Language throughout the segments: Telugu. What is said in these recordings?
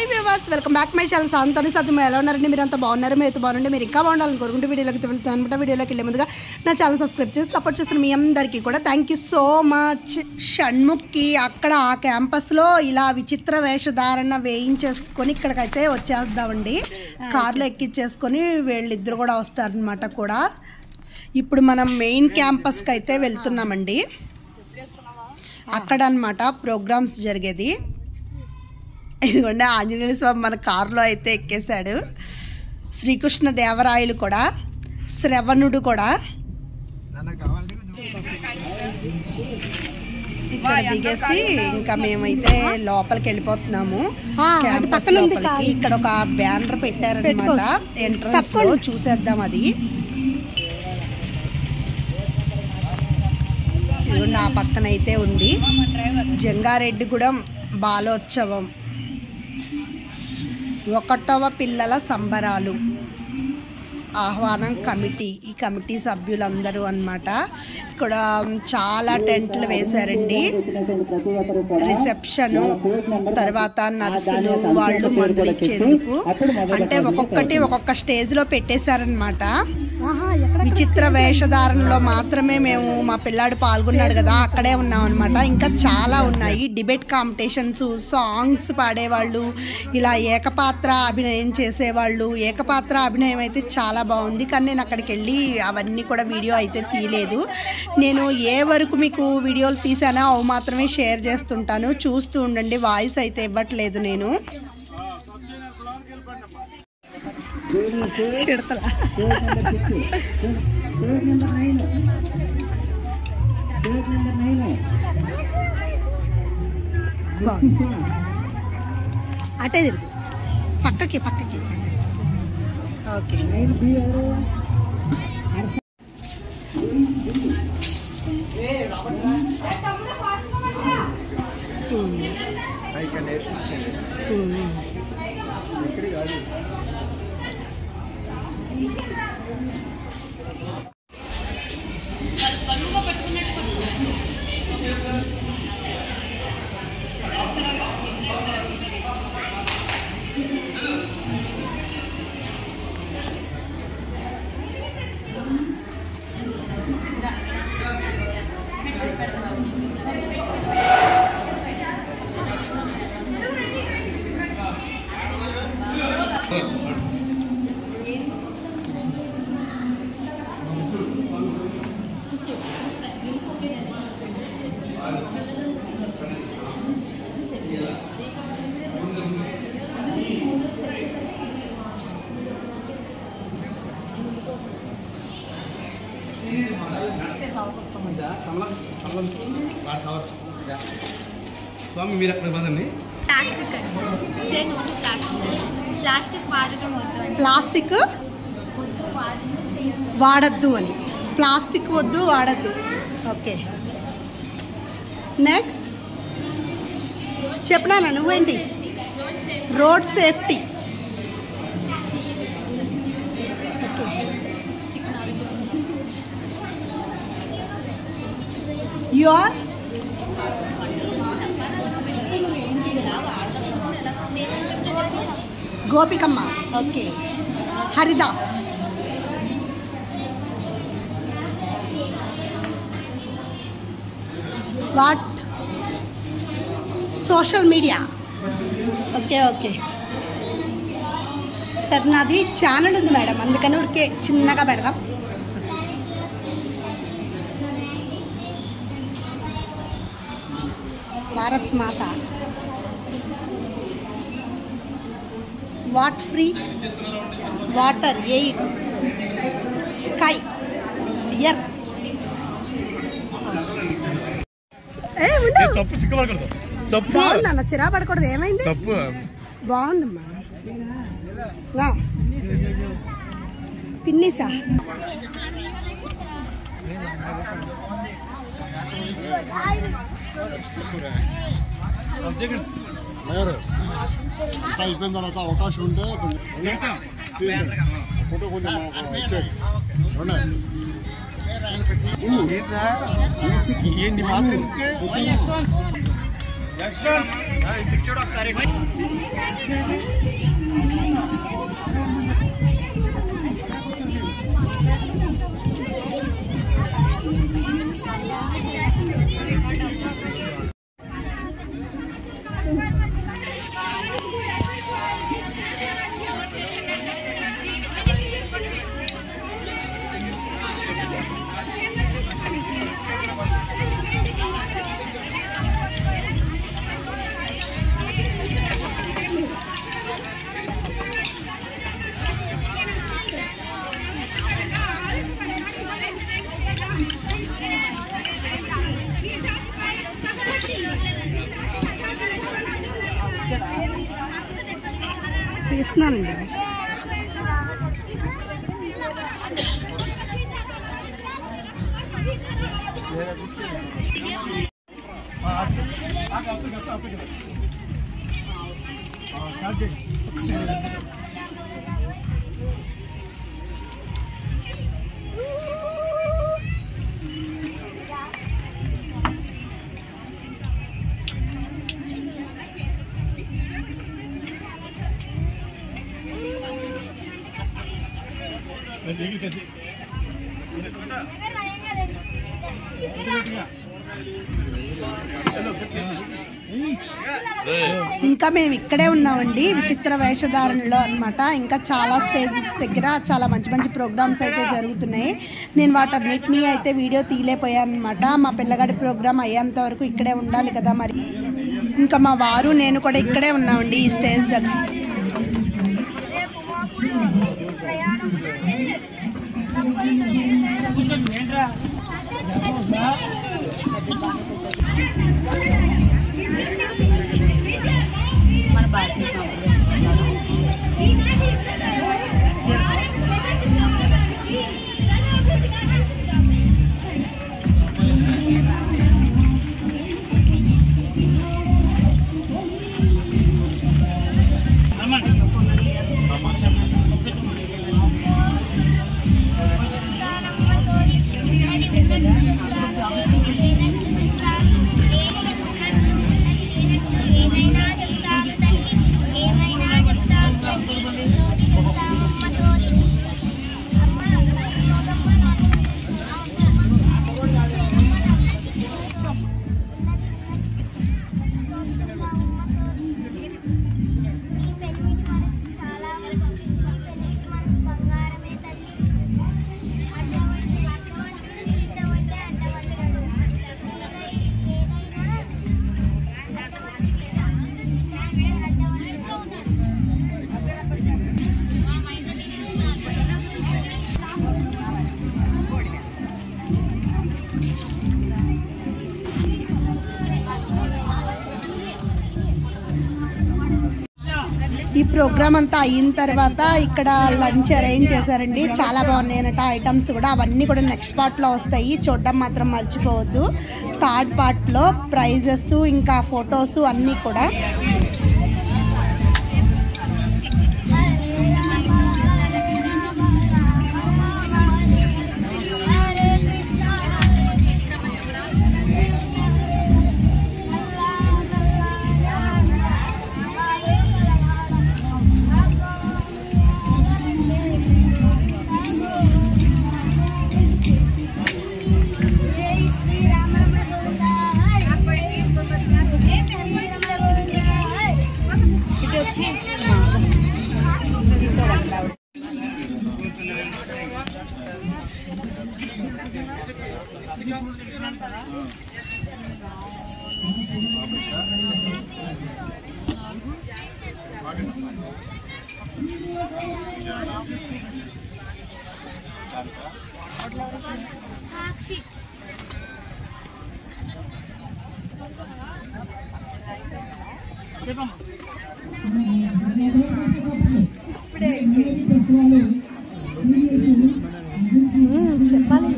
Hi viewers welcome back my channel సాంతని సత్యం ఎలా ఉన్నారండి మీరు అంతా బాగున్నారు మీరు బాగుండి మీరు ఇంకా బాగుండాలని కోరుకుంటే వీడియోలోకి వెళ్తాను అనమాట వీడియోలోకి వెళ్ళే ముందుగా నా ఛానల్ సబ్స్క్రైబ్ చేసి సపోర్ట్ చేస్తున్న మీ అందరికీ కూడా థ్యాంక్ యూ సో మచ్ షణ్ముఖ్కి అక్కడ ఆ క్యాంపస్లో ఇలా విచిత్ర వేషధారణ వేయించేసుకొని ఇక్కడికైతే వచ్చేద్దామండి కార్లో ఎక్కించేసుకొని వీళ్ళిద్దరు కూడా వస్తారనమాట కూడా ఇప్పుడు మనం మెయిన్ క్యాంపస్కి అయితే వెళ్తున్నామండి అక్కడ అనమాట ప్రోగ్రామ్స్ జరిగేది ఇదిగోండి ఆంజనేయ స్వామి మన కారులో అయితే ఎక్కేశాడు శ్రీకృష్ణ దేవరాయలు కూడా శ్రవణుడు కూడా ఇక్కడ దిగేసి ఇంకా మేమైతే లోపలికి వెళ్ళిపోతున్నాము క్యాంపస్ లోపలికి ఇక్కడ ఒక బ్యానర్ పెట్టారనమాట ఎంట్రన్స్ లో చూసేద్దాం అది ఇదిగోండి ఆ పక్కన అయితే ఉంది జంగారెడ్డిగూడెం బాలోత్సవం ఒకటవ పిల్లల సంబరాలు ఆహ్వానం కమిటీ ఈ కమిటీ సభ్యులందరూ అన్నమాట ఇక్కడ చాలా టెంట్లు వేశారండి రిసెప్షన్ తర్వాత నర్సులు వాళ్ళు మందులు ఇచ్చేందుకు అంటే ఒక్కొక్కటి ఒక్కొక్క స్టేజ్లో పెట్టేశారనమాట విచిత్ర వేషధారణలో మాత్రమే మేము మా పిల్లాడు పాల్గొన్నాడు కదా అక్కడే ఉన్నాం అనమాట ఇంకా చాలా ఉన్నాయి డిబేట్ కాంపిటీషన్స్ సాంగ్స్ పాడేవాళ్ళు ఇలా ఏకపాత్ర అభినయం చేసేవాళ్ళు ఏకపాత్ర అభినయం అయితే చాలా బాగుంది కానీ నేను అక్కడికి వెళ్ళి అవన్నీ కూడా వీడియో అయితే తీయలేదు నేను ఏ వరకు మీకు వీడియోలు తీసానో అవి మాత్రమే షేర్ చేస్తుంటాను చూస్తూ ఉండండి వాయిస్ అయితే ఇవ్వట్లేదు నేను చిడతలా బాగుంది. అటే తిరుగు పక్కకి పక్కకి ఓకే స్వామి మీరు ఎక్కడ పదండి ప్లాస్టిక్ అండి say no to plastic plastic వాడటం వద్దు అని ప్లాస్టిక్ వద్దు వాడటం చేయదు వాడద్దు అని ప్లాస్టిక్ వద్దు వాడద్దు ఓకే నెక్స్ట్ చెప్పనా నువ్వేంటి road safety you are Gopikamma okay Haridas what social media okay okay sir నాది ఛానల్ ఉంది మేడం అందుకని ఊరికే చిన్నగా పెడదాం Bharat Mata what free water air sky earth ఏ ఉండు తప్పు చిక్కబడకూడదు తప్పు బాగుంది అన్న చిరా పడకూడదు ఏమైంది తప్పు బాగుందమ్మా గా. పిన్నిసా వేరు అంతా అయిపోయిన తర్వాత అవకాశం ఉంటే కొంచెం తీయండి. ఫోటో కొంచెం మాకు ఇచ్చేయండి. అవునా? ఏంటి మాత్రం తీస్తున్నానండి ఇంకా మేము ఇక్కడే ఉన్నామండి విచిత్ర వేషధారణలో అన్నమాట ఇంకా చాలా స్టేజెస్ దగ్గర చాలా మంచి మంచి ప్రోగ్రామ్స్ అయితే జరుగుతున్నాయి నేను వాటన్నిటినీ అయితే వీడియో తీయలేకపోయాను అనమాట మా పిల్లగాడి ప్రోగ్రామ్ అయ్యేంత వరకు ఇక్కడే ఉండాలి కదా మరి ఇంకా మా వారు నేను కూడా ఇక్కడే ఉన్నామండి ఈ స్టేజ్ దగ్గర మన భారతీయ ఏమైనా చెప్తాను తల్లి ఏమైనా చెప్తాను తల్లి సోది చెప్తాను అమ్మ సోది నీ పెళ్ళిటి మనసు చాలా పెళ్ళిటి మనసు బంగారమే తల్లి అడ్డవంటే అడ్డవంటే ఇడ్డవంటే అడ్డవంటాడు ఏదైనా ఈ ప్రోగ్రామ్ అంతా అయిన తర్వాత ఇక్కడ లంచ్ అరేంజ్ చేశారండి చాలా బాగున్నాయి అన్నట్టు ఐటమ్స్ కూడా అవన్నీ కూడా నెక్స్ట్ పార్ట్లో వస్తాయి చూడడం మాత్రం మర్చిపోవద్దు థర్డ్ పార్ట్లో ప్రైజెస్ ఇంకా ఫొటోస్ అన్నీ కూడా సాక్షి మ్మ్, చెప్పాలి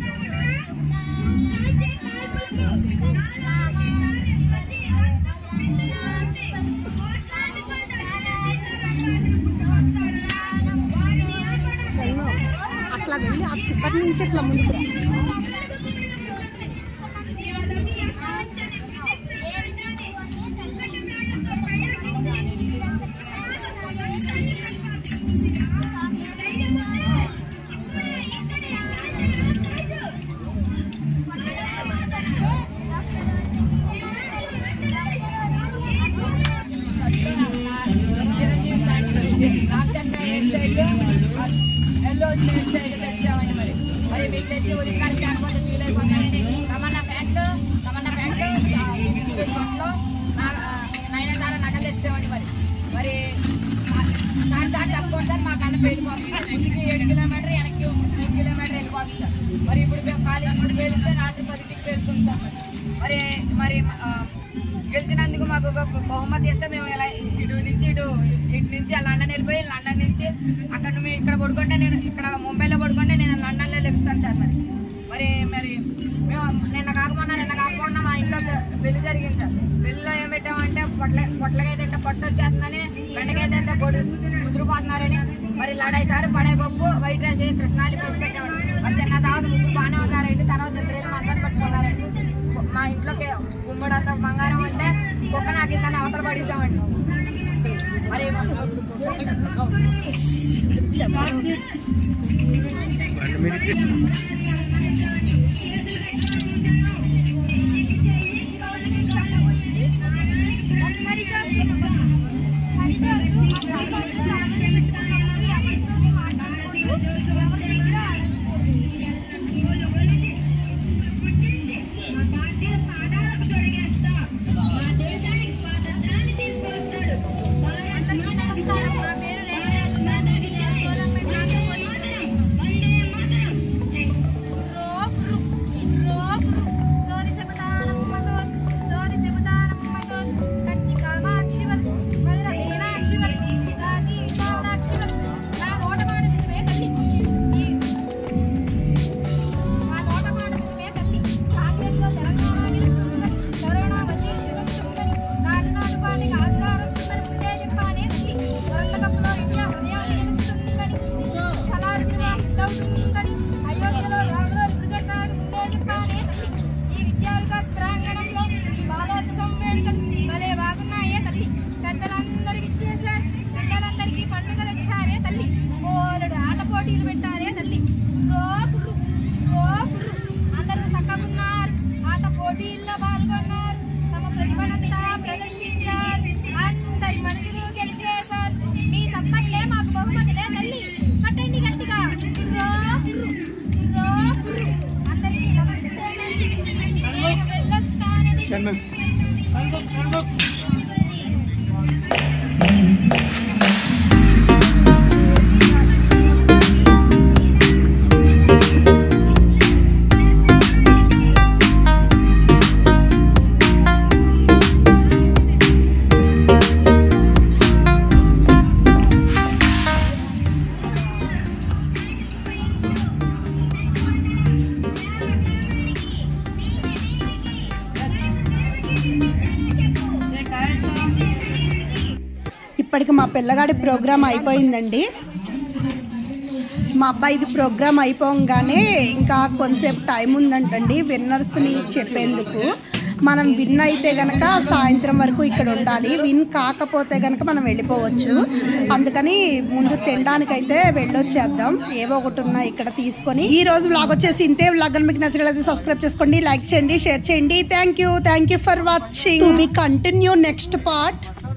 Thank you. వెళ్ళి ఆ చిప్పటి నుంచి ఇట్లా ముందుకు రా. Chiranjeevi factory Ramachandra hair style ఎల్లో వచ్చిన హెయిర్ స్టైల్ తెచ్చామండి మరి మరి మీకు తెచ్చి ఉదయం కాకపోతే ఫీల్ అయిపోతారని తమన్నా ప్యాంట్లు తమన్నా ప్యాంట్లు బట్టలు నైనా నగలు తెచ్చామండి మరి మరి సార్ సార్ తప్పకుండా సార్ మా కన్నా వెళ్ళిపోతుంది ముందుకి ఏడు కిలోమీటర్ వెనక్కి మూడు కిలోమీటర్ వెళ్ళిపోతుంది సార్ మరి ఇప్పుడు మేము కాలేజ్ ఇప్పుడు పేలిస్తే రాత్రి పదికి వెళ్తుంది సార్ మరి మరి ఆ, గెలిచినందుకు మాకు ఒక బహుమతి ఇస్తే మేము ఇలా ఇటు నుంచి ఇటు ఇటు నుంచి లండన్ వెళ్ళిపోయి లండన్ నుంచి అక్కడ మేము ఇక్కడ పడుకుంటే నేను ఇక్కడ ముంబైలో పడుకుంటే నేను లండన్లో లెగుస్తాను సార్ మరి మరి మరి మేము నిన్న కాకుండా నిన్న కాకుండా మా ఇంట్లో పె- పెళ్లి జరిగింది సార్ పెళ్లిలో ఏం పెట్టామంటే పొట్ల పొట్లకైతే తింటే పొట్ట వచ్చేస్తుందని బెండకైతే తింటే పొడి ముదిరిపోతున్నారని మరి లడాయి చారు పడే పప్పు వైట్ రైస్ కృష్ణాలి పీసి పెట్టామండి మరి తిన్న తర్వాత ముగ్గురు బాగానే ఉన్నారండి తర్వాత ఇద్దరు మంచాన్ని పట్టుకున్నారండి మా ఇంట్లోకి గుమ్మడంత బంగారం అంటే కుక్క నాకిందని అవతల పడేసామండి మరి అందరికీ నమస్కారం నా పేరు రేణుకా సోలంపేట ఇప్పటికి మా పిల్లగాడి ప్రోగ్రామ్ అయిపోయిందండి మా అబ్బాయిది ప్రోగ్రామ్ అయిపోగానే ఇంకా కొంతసేపు టైం ఉందంటండి విన్నర్స్ని చెప్పేందుకు మనం విన్ అయితే గనక సాయంత్రం వరకు ఇక్కడ ఉండాలి విన్ కాకపోతే గనక మనం వెళ్ళిపోవచ్చు అందుకని ముందు తినడానికైతే వెళ్ళొచ్చేద్దాం ఏవో ఒకటి ఉన్నాయి ఇక్కడ తీసుకొని ఈ రోజు వ్లాగ్ వచ్చేసి ఇంతే వ్లాగ్ అని మీకు నచ్చగలదు సబ్స్క్రైబ్ చేసుకోండి లైక్ చేయండి షేర్ చేయండి thank you thank you for watching to be continue next part